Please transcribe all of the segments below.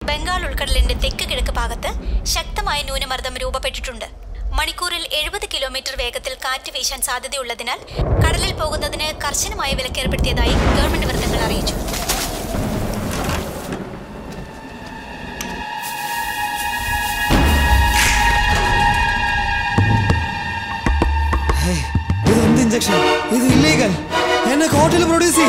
ബംഗാൾ ഉൾക്കടലിന്റെ തെക്ക് കിഴക്ക് ഭാഗത്ത് ശക്തമായ ന്യൂനമർദ്ദം രൂപപ്പെട്ടിട്ടുണ്ട് മണിക്കൂറിൽ എഴുപത് കിലോമീറ്റർ വേഗത്തിൽ കാറ്റ് വീശാൻ സാധ്യതയുള്ളതിനാൽ കടലിൽ പോകുന്നതിന് കർശനമായ വിലക്കേർപ്പെടുത്തിയതായി ഗവൺമെന്റ് വൃത്തങ്ങൾ അറിയിച്ചു ഇത് എന്ത് ഇഞ്ചക്ഷൻ ഇത് ഇല്ലീഗൽ എന്നെ കോർട്ടിൽ പ്രൊഡ്യൂസ്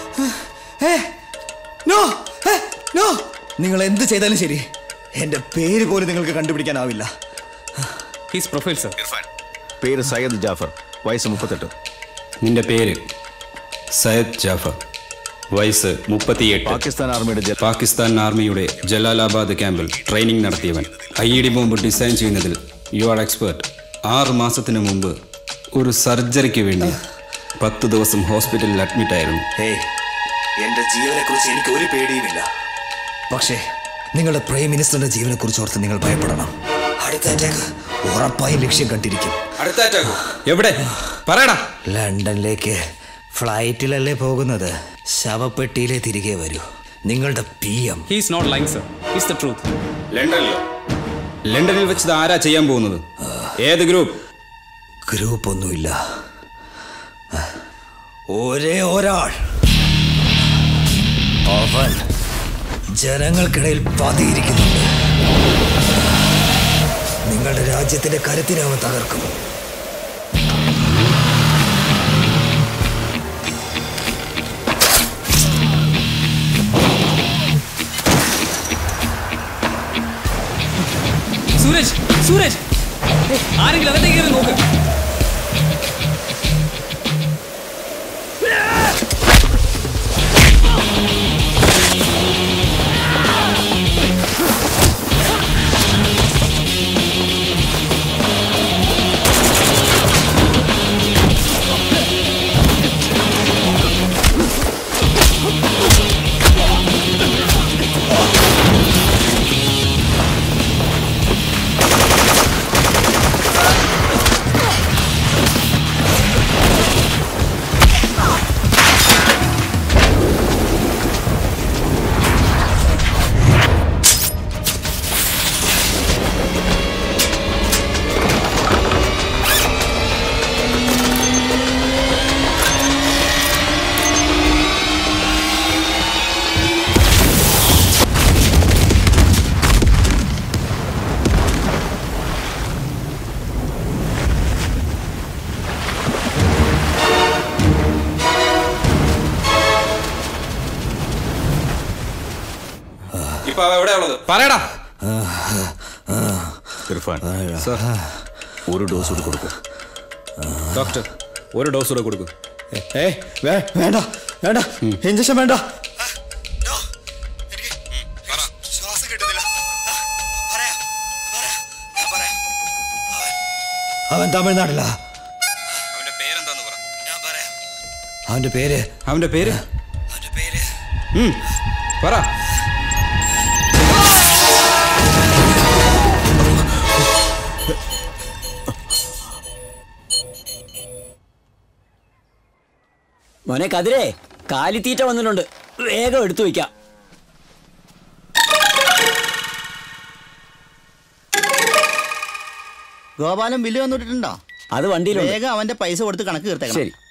നോ നോ നിങ്ങൾ എന്ത് ചെയ്താലും ശരി എന്റെ പേര് പോലും നിങ്ങൾക്ക് കണ്ടുപിടിക്കാനാവില്ല ഹിസ് പ്രൊഫൈൽ സർ പേര് സയ്യദ് ജാഫർ വയസ്സ് മുപ്പത്തെട്ട് നിന്റെ പേര് സയ്യദ് ജാഫർ വയസ്സ് മുപ്പത്തിയെട്ട് പാകിസ്ഥാൻ ആർമിയുടെ ജല- പാകിസ്ഥാൻ ആർമിയുടെ ജലാലാബാദ് ക്യാമ്പിൽ ട്രെയിനിങ് നടത്തിയവൻ I E D bomb design ചെയ്യുന്നതിൽ യു ആർ എക്സ്പേർട്ട് ആറ് മാസത്തിന് മുമ്പ് ഒരു സർജറിക്ക് വേണ്ടി പത്ത് ദിവസം ഹോസ്പിറ്റലിൽ അഡ്മിറ്റ് ആയിരുന്നു ഹേയ് എന്റെ ജീവനെ കുറിച്ച് എനിക്ക് ഒരു പേടിയുമില്ല പക്ഷേ നിങ്ങളുടെ പ്രൈം മിനിസ്റ്ററിന്റെ ജീവനെ കുറിച്ച് ഓർത്ത് നിങ്ങൾ ഭയപ്പെടണം അടുത്ത അറ്റാക്ക് ഉറപ്പായും ലക്ഷ്യം കണ്ടിരിക്കും അടുത്ത അറ്റാക്കോ എവിടെ പറയടാ ലണ്ടനിലേക്ക് ഫ്ലൈറ്റിലല്ലേ പോകുന്നത് ശവപ്പെട്ടിയിലേ തിരികെ വരൂ നിങ്ങളുടെ P M he's not lying sir is the truth ലണ്ടനിലോ ലണ്ടനിൽ വെച്ച് ഇത് ആരാ ചെയ്യാൻ പോകുന്നത് ഏത് ഗ്രൂപ്പ് ഗ്രൂപ്പ് ഒന്നുമില്ല ഒരേ ഒരാൾ അവൻ ജനങ്ങൾക്കിടയിൽ പതിയിരിക്കുന്നുണ്ട് നിങ്ങളുടെ രാജ്യത്തിന്റെ കരുത്തിനെ അവൻ തകർക്കും സൂരജ് സൂരജ് ആരെങ്കിലും അകത്തേക്ക് കയറി നോക്ക് ഇപ്പൊ അവ എവിടെയാ ഉള്ളത് പറയടാ ഇർഫാൻ ഒരു ഡോസ് കൂടി കൊടുക്കും ഡോക്ടർ ഒരു ഡോസ് കൂടെ കൊടുക്കും ഏ വേണ്ട വേണ്ട ഇഞ്ചക്ഷൻ വേണ്ട ശ്വാസം കിട്ടുന്നില്ല അവൻ തമിഴ്നാട്ടിലാ അവന്റെ പേരെന്താന്ന് പറ അവന്റെ പേര് അവന്റെ പേര് അവന്റെ പേര് ഉം, പറ മോനെ കതിരേ കാലിത്തീറ്റ വന്നിട്ടുണ്ട് വേഗം എടുത്തു വയ്ക്കാം ഗോപാലൻ ബില്ല് വന്നിട്ടുണ്ടോ അത് വണ്ടിയിലുണ്ട് വേഗം അവന്റെ പൈസ കൊടുത്ത് കണക്ക് തീർത്തേക്കണം ശരി